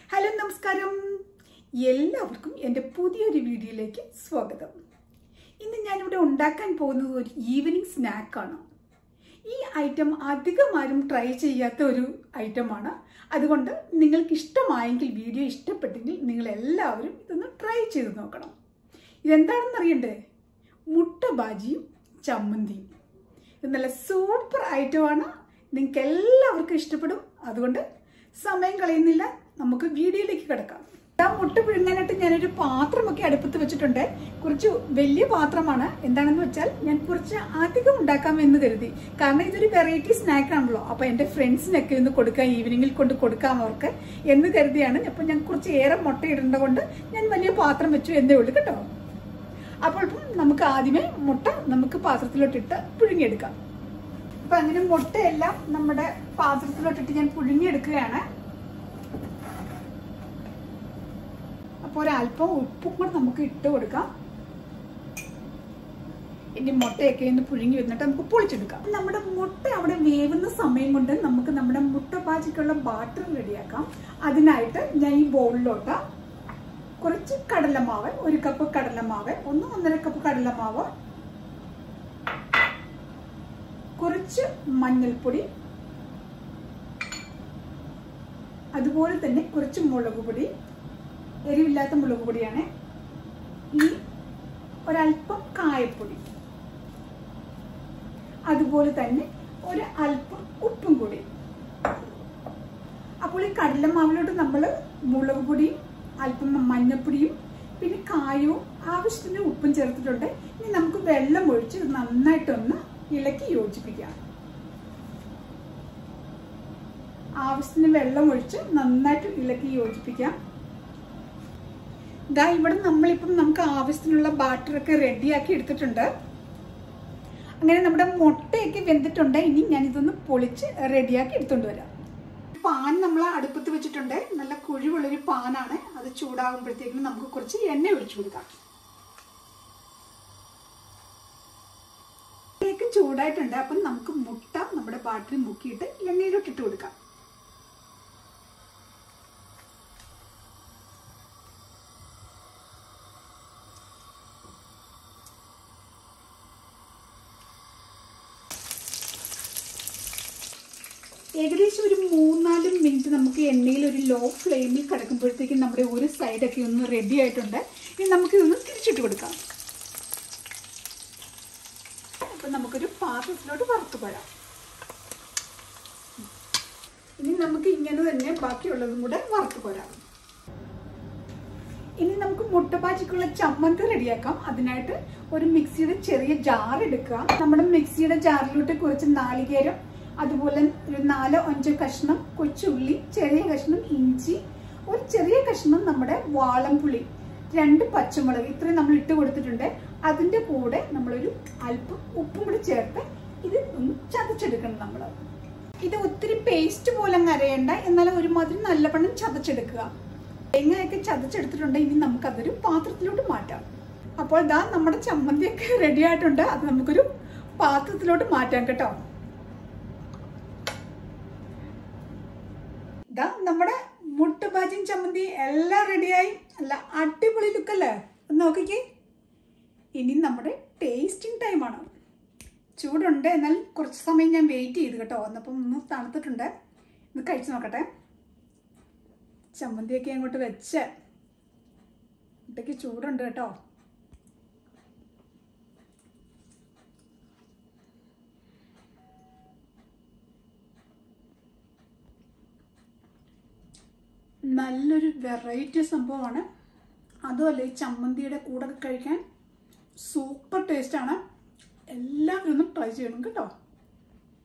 hello നമസ്കാരം എല്ലാവർക്കും എൻ്റെ പുതിയൊരു വീഡിയോയിലേക്ക് സ്വാഗതം ഇന്ന് ഞാനിവിടെ ഉണ്ടാക്കാൻ പോകുന്നത് ഒരു ഈവനിങ് സ്നാക്കാണ് ഈ ഐറ്റം അധികം ആരും ട്രൈ ചെയ്യാത്ത ഒരു ഐറ്റമാണ് അതുകൊണ്ട് നിങ്ങൾക്ക് ഇഷ്ടമായെങ്കിൽ വീഡിയോ ഇഷ്ടപ്പെട്ടെങ്കിൽ നിങ്ങൾ എല്ലാവരും ഇതൊന്ന് ട്രൈ ചെയ്ത് നോക്കണം ഇതെന്താണെന്ന് അറിയണ്ടേ മുട്ട ബാജിയും ചമ്മന്തിയും ഇത് നല്ല സൂപ്പർ ഐറ്റമാണ് നിങ്ങൾക്ക് എല്ലാവർക്കും ഇഷ്ടപ്പെടും അതുകൊണ്ട് സമയം കളയുന്നില്ല നമുക്ക് വീഡിയോയിലേക്ക് കിടക്കാം ആ മുട്ട പുഴുങ്ങാനായിട്ട് ഞാനൊരു പാത്രമൊക്കെ അടുപ്പത്ത് വെച്ചിട്ടുണ്ട് കുറച്ച് വലിയ പാത്രമാണ് എന്താണെന്ന് വെച്ചാൽ ഞാൻ കുറച്ച് അധികം ഉണ്ടാക്കാമെന്ന് കരുതി കാരണം ഇതൊരു വെറൈറ്റി സ്നാക്ക് ആണല്ലോ അപ്പൊ എന്റെ ഫ്രണ്ട്സിനൊക്കെ ഒന്ന് കൊടുക്കാം ഈവനിങ്ങിൽ കൊണ്ട് കൊടുക്കാം അവർക്ക് എന്ന് കരുതിയാണ് അപ്പൊ ഞാൻ കുറച്ച് ഏറെ മുട്ട ഇടേണ്ട കൊണ്ട് ഞാൻ വലിയ പാത്രം വെച്ചു എന്നേ ഉള്ളൂ കേട്ടോ അപ്പോൾ നമുക്ക് ആദ്യമേ മുട്ട നമുക്ക് പാത്രത്തിലോട്ടിട്ട് പുഴുങ്ങിയെടുക്കാം അപ്പൊ അങ്ങനെ മുട്ടയെല്ലാം നമ്മുടെ പാത്രത്തിലോട്ടിട്ട് ഞാൻ പുഴുങ്ങിയെടുക്കുകയാണ് അപ്പോൾ ഒരല്പം ഉപ്പും കൂടെ നമുക്ക് ഇട്ട് കൊടുക്കാം ഇനി മുട്ടയൊക്കെ ഒന്ന് പുഴുങ്ങി വന്നിട്ട് നമുക്ക് പൊളിച്ചെടുക്കാം നമ്മുടെ മുട്ട അവിടെ വേവുന്ന സമയം കൊണ്ട് നമുക്ക് നമ്മുടെ മുട്ട പാച്ചിക്കുള്ള ബാറ്റർ റെഡിയാക്കാം അതിനായിട്ട് ഞാൻ ഈ ബൗളിലോട്ട് കുറച്ച് കടലമാവ് ഒരു കപ്പ് കടലമാവ് ഒന്ന് ഒന്നര കപ്പ് കടലമാവ് കുറച്ച് മഞ്ഞൾപ്പൊടി അതുപോലെ തന്നെ കുറച്ച് മുളക് പൊടി എരിവില്ലാത്ത മുളക് പൊടിയാണ് ഈ ഒരല്പം കായപ്പൊടി അതുപോലെ തന്നെ ഒരു അല്പം ഉപ്പും കൂടി അപ്പോൾ ഈ കടലമാവിലോട്ട് നമ്മൾ മുളക് പൊടിയും അല്പം മഞ്ഞപ്പൊടിയും പിന്നെ കായവും ആവശ്യത്തിന് ഉപ്പും ചേർത്തിട്ടുണ്ട് ഇനി നമുക്ക് വെള്ളം ഒഴിച്ച് നന്നായിട്ടൊന്ന് ഇളക്കി യോജിപ്പിക്കാം ആവശ്യത്തിന് വെള്ളം ഒഴിച്ച് നന്നായിട്ട് ഇളക്കി യോജിപ്പിക്കാം ഇതാ ഇവിടെ നമ്മളിപ്പം നമുക്ക് ആവശ്യത്തിനുള്ള ബാറ്ററൊക്കെ റെഡിയാക്കി എടുത്തിട്ടുണ്ട് അങ്ങനെ നമ്മുടെ മുട്ടയൊക്കെ വെന്തിട്ടുണ്ട് ഇനി ഞാനിതൊന്ന് പൊളിച്ച് റെഡിയാക്കി എടുത്തുകൊണ്ട് വരാം പാൻ നമ്മൾ അടുപ്പത്ത് വെച്ചിട്ടുണ്ട് നല്ല കുഴിവുള്ളൊരു പാനാണ് അത് ചൂടാകുമ്പോഴത്തേക്കും നമുക്ക് കുറച്ച് എണ്ണ ഒഴിച്ചു കൊടുക്കാം കേക്ക് ചൂടായിട്ടുണ്ട് അപ്പം നമുക്ക് മുട്ട നമ്മുടെ ബാറ്ററി മുക്കിയിട്ട് എണ്ണയിലോട്ട് ഇട്ട് കൊടുക്കാം ഏകദേശം ഒരു മൂന്നാല് മിനിറ്റ് നമുക്ക് എണ്ണയിൽ ഒരു ലോ ഫ്ലെയിമിൽ കിടക്കുമ്പോഴത്തേക്കും നമ്മുടെ ഒരു സൈഡൊക്കെ ഒന്ന് റെഡി ആയിട്ടുണ്ട് ഇനി നമുക്ക് ഇതൊന്ന് തിരിച്ചിട്ട് കൊടുക്കാം അപ്പം നമുക്കൊരു പാത്രത്തിലോട്ട് വറുത്ത് പോരാം ഇനി നമുക്ക് ഇങ്ങനെ തന്നെ ബാക്കിയുള്ളതും കൂടെ വറുത്ത് പോരാം ഇനി നമുക്ക് മുട്ടപ്പാച്ചിക്കുള്ള ചമ്മന്തി റെഡിയാക്കാം അതിനായിട്ട് ഒരു മിക്സിയുടെ ചെറിയ ജാർ എടുക്കുക നമ്മുടെ മിക്സിയുടെ ജാറിലോട്ട് കുറച്ച് നാളികേരം അതുപോലെ ഒരു നാലോ അഞ്ചോ കഷ്ണം കൊച്ചുള്ളി ചെറിയ കഷ്ണം ഇഞ്ചി ഒരു ചെറിയ കഷ്ണം നമ്മുടെ വാളംപുളി രണ്ട് പച്ചമുളക് ഇത്രയും നമ്മൾ ഇട്ട് കൊടുത്തിട്ടുണ്ട് അതിന്റെ കൂടെ നമ്മളൊരു അല്പം ഉപ്പും കൂടി ചേർത്ത് ഇത് ഒന്ന് ചതച്ചെടുക്കണം നമ്മൾ ഇത് ഒത്തിരി പേസ്റ്റ് പോലെ അരയണ്ട എന്നാലും ഒരുമാതിരി നല്ലവണ്ണം ചതച്ചെടുക്കുക തേങ്ങയൊക്കെ ചതച്ചെടുത്തിട്ടുണ്ട് ഇനി നമുക്കതൊരു പാത്രത്തിലോട്ട് മാറ്റാം അപ്പോൾ ഇതാ നമ്മുടെ ചമ്മന്തിയൊക്കെ റെഡി ആയിട്ടുണ്ട് അത് നമുക്കൊരു പാത്രത്തിലോട്ട് മാറ്റാം കേട്ടോ ഇതാ നമ്മുടെ മുട്ടുപാചിൻ ചമ്മന്തി എല്ലാം റെഡിയായി അല്ല അടിപൊളി ലുക്കല്ലേ ഒന്ന് നോക്കിക്കേ ഇനി നമ്മുടെ ടേസ്റ്റിംഗ് ടൈമാണ് ചൂടുണ്ട് എന്നാൽ കുറച്ച് സമയം ഞാൻ വെയിറ്റ് ചെയ്തു കേട്ടോ വന്നപ്പം ഒന്ന് തണുത്തിട്ടുണ്ട് ഒന്ന് കഴിച്ചു നോക്കട്ടെ ചമ്മന്തിയൊക്കെ അങ്ങോട്ട് വെച്ച് ഇട്ടയ്ക്ക് ചൂടുണ്ട് കേട്ടോ നല്ലൊരു വെറൈറ്റി സംഭവമാണ് അതുമല്ല ഈ ചമ്മന്തിയുടെ കൂടെ കഴിക്കാൻ സൂപ്പർ ടേസ്റ്റാണ് എല്ലാവരും ഒന്ന് ട്രൈ ചെയ്യണം കേട്ടോ